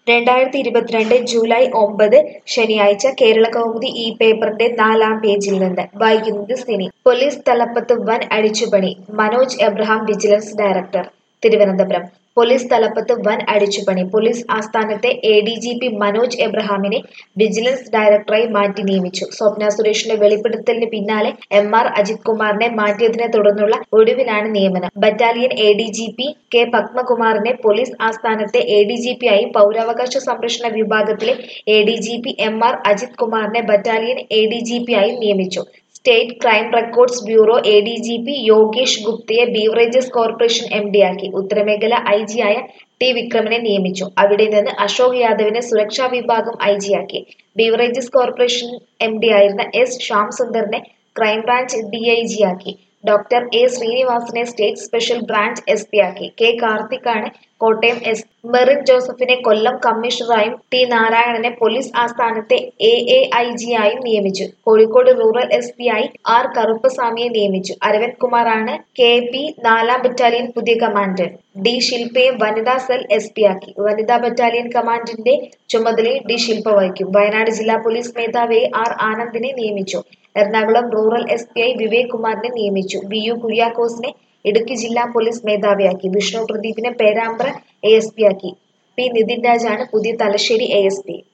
രണ്ടായിരത്തി ഇരുപത്തിരണ്ട് ജൂലൈ ഒമ്പത് ശനിയാഴ്ച കേരളകൗമുദി ഈ പേപ്പറിന്റെ നാലാം പേജിൽ നിന്ന് വായിക്കുന്നത് സിനി പോലീസ് തലപ്പത്ത് വൻ അഴിച്ചുപണി Manoj Abraham vigilance director Thiruvananthapuram police തലപ്പത്ത് വൻ അഴിച്ചുപണി പോലീസ് ആസ്ഥാനത്തെ A D G P Manoj എബ്രഹാമിനെ വിജിലൻസ് ഡയറക്ടറായി മാറ്റി നിയമിച്ചു സ്വപ്ന സുരേഷിന്റെ വെളിപ്പെടുത്തലിന് പിന്നാലെ എം ആർ അജിത് കുമാറിനെ മാറ്റിയതിനെ തുടർന്നുള്ള ഒടുവിലാണ് നിയമനം battalion A D G P K പത്മകുമാറിനെ പോലീസ് ആസ്ഥാനത്തെ എ ഡി ജി പി ആയും പൗരാവകാശ സംരക്ഷണ വിഭാഗത്തിലെ A D G P M R Ajith കുമാറിനെ battalion A D G P ആയും നിയമിച്ചു state crime records bureau A D G P Yogesh ഗുപ്തയെ ബീവറേജസ് കോർപ്പറേഷൻ എം ഡിയാക്കി ഉത്തരമേഖല ഐ ജിയായ ടി വിക്രമനെ നിയമിച്ചു അവിടെ നിന്ന് അശോക് യാദവിനെ സുരക്ഷാ വിഭാഗം ഐ ജിയാക്കി ബീവറേജസ് കോർപ്പറേഷൻ എം ഡി ആയിരുന്ന എസ് ശ്യാം സുന്ദറിനെ ക്രൈംബ്രാഞ്ച് ഡി ഐ ജിയാക്കി ഡോക്ടർ എ ശ്രീനിവാസനെ state special branch S P ആക്കി കെ കാർത്തിക്കാണ് കോട്ടയം എസ് മെറിൻ ജോസഫിനെ കൊല്ലം കമ്മീഷണറായും ടി നാരായണനെ പോലീസ് ആസ്ഥാനത്തെ എ എ ഐ ജി ആയും നിയമിച്ചു കോഴിക്കോട് റൂറൽ എസ് പി ആയി ആർ കറുപ്പസ്വാമിയെ നിയമിച്ചു അരവിന്ദ് കുമാറാണ് കെ പി നാലാം ബറ്റാലിയൻ പുതിയ കമാൻഡന്റ് ഡി ശില്പയെ വനിതാ സെൽ എസ് പി ആക്കി വനിതാ ബറ്റാലിയൻ കമാൻഡന്റിന്റെ ചുമതലയും ഡി ശില്പ വഹിക്കും വയനാട് ജില്ലാ പോലീസ് മേധാവിയെ ആർ ആനന്ദിനെ നിയമിച്ചു Ernakulam rural S P I Vivek കുമാറിനെ നിയമിച്ചു വി യു കുര്യാക്കോസിനെ ഇടുക്കി ജില്ലാ പോലീസ് മേധാവിയാക്കി വിഷ്ണു പ്രദീപിനെ പേരാമ്പ്ര എ എസ് പി ആക്കി പി നിതിൻ രാജാണ് പുതിയ തലശ്ശേരി എ എസ് പി